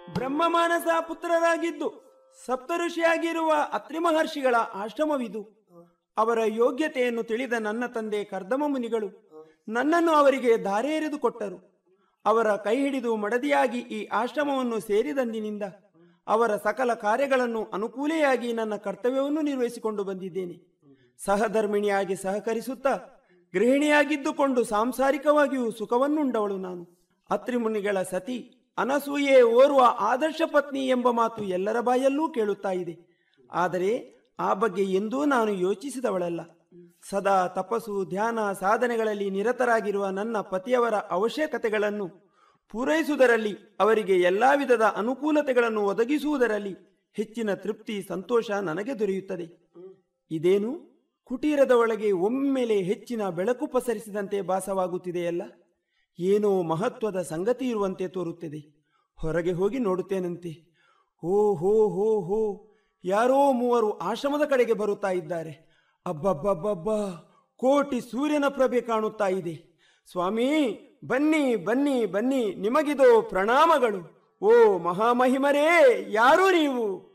ಬ್ರಹ್ಮಮಾನಸ ಪುತ್ರರಾಗಿದ್ದು ಸಪ್ತಋಷಿಯಾಗಿರುವ ಅತ್ರಿ ಮಹರ್ಷಿಗಳ ಆಶ್ರಮವಿದು ಅವರ ಯೋಗ್ಯತೆಯನ್ನು ತಿಳಿದ ನನ್ನ ತಂದೆ ಕರ್ದಮ ಮುನಿಗಳು ನನ್ನನ್ನು ಅವರಿಗೆ ದಾರೆ ಎರೆದು ಕೊಟ್ಟರು ಅವರ ಕೈ ಹಿಡಿದು ಮಡದಿಯಾಗಿ ಈ ಆಶ್ರಮವನ್ನು ಸೇರಿದಂದಿನಿಂದ ಅವರ ಸಕಲ ಕಾರ್ಯಗಳನ್ನು ಅನುಕೂಲೆಯಾಗಿ ನನ್ನ ಕರ್ತವ್ಯವನ್ನು ನಿರ್ವಹಿಸಿಕೊಂಡು ಬಂದಿದ್ದೇನೆ ಸಹಧರ್ಮಿಣಿಯಾಗಿ ಸಹಕರಿಸುತ್ತಾ ಗೃಹಿಣಿಯಾಗಿದ್ದುಕೊಂಡು ಸಾಂಸಾರಿಕವಾಗಿಯೂ ಸುಖವನ್ನುಂಡವಳು ನಾನು ಅತ್ರಿ ಮುನಿಗಳ ಸತಿ ಅನಸೂಯೆ ಓರ್ವ ಆದರ್ಶ ಪತ್ನಿ ಎಂಬ ಮಾತು ಎಲ್ಲರ ಬಾಯಲ್ಲೂ ಕೇಳುತ್ತಾ ಇದೆ ಆದರೆ ಆ ಬಗ್ಗೆ ಎಂದೂ ನಾನು ಯೋಚಿಸಿದವಳಲ್ಲ ಸದಾ ತಪಸ್ಸು ಧ್ಯಾನ ಸಾಧನೆಗಳಲ್ಲಿ ನಿರತರಾಗಿರುವ ನನ್ನ ಪತಿಯವರ ಅವಶ್ಯಕತೆಗಳನ್ನು ಪೂರೈಸುವುದರಲ್ಲಿ ಅವರಿಗೆ ಎಲ್ಲಾ ವಿಧದ ಅನುಕೂಲತೆಗಳನ್ನು ಒದಗಿಸುವುದರಲ್ಲಿ ಹೆಚ್ಚಿನ ತೃಪ್ತಿ ಸಂತೋಷ ನನಗೆ ದೊರೆಯುತ್ತದೆ ಇದೇನು ಕುಟೀರದ ಒಳಗೆ ಒಮ್ಮೆಲೆ ಹೆಚ್ಚಿನ ಬೆಳಕು ಪಸರಿಸಿದಂತೆ ಭಾಸವಾಗುತ್ತಿದೆಯಲ್ಲ ಏನೋ ಮಹತ್ವದ ಸಂಗತಿ ಇರುವಂತೆ ತೋರುತ್ತದೆ ಹೊರಗೆ ಹೋಗಿ ನೋಡುತ್ತೇನಂತೆ ಹೋ ಹೋ ಹೋ ಹೋ ಯಾರೋ ಮೂವರು ಆಶ್ರಮದ ಕಡೆಗೆ ಬರುತ್ತಾ ಇದ್ದಾರೆ ಅಬ್ಬಬ್ಬಬ್ಬಬ್ಬ ಕೋಟಿ ಸೂರ್ಯನ ಪ್ರಭೆ ಕಾಣುತ್ತಾ ಇದೆ ಸ್ವಾಮಿ ಬನ್ನಿ ಬನ್ನಿ ಬನ್ನಿ ನಿಮಗಿದೋ ಪ್ರಣಾಮಗಳು ಓ ಮಹಾಮಹಿಮರೇ ಯಾರು ನೀವು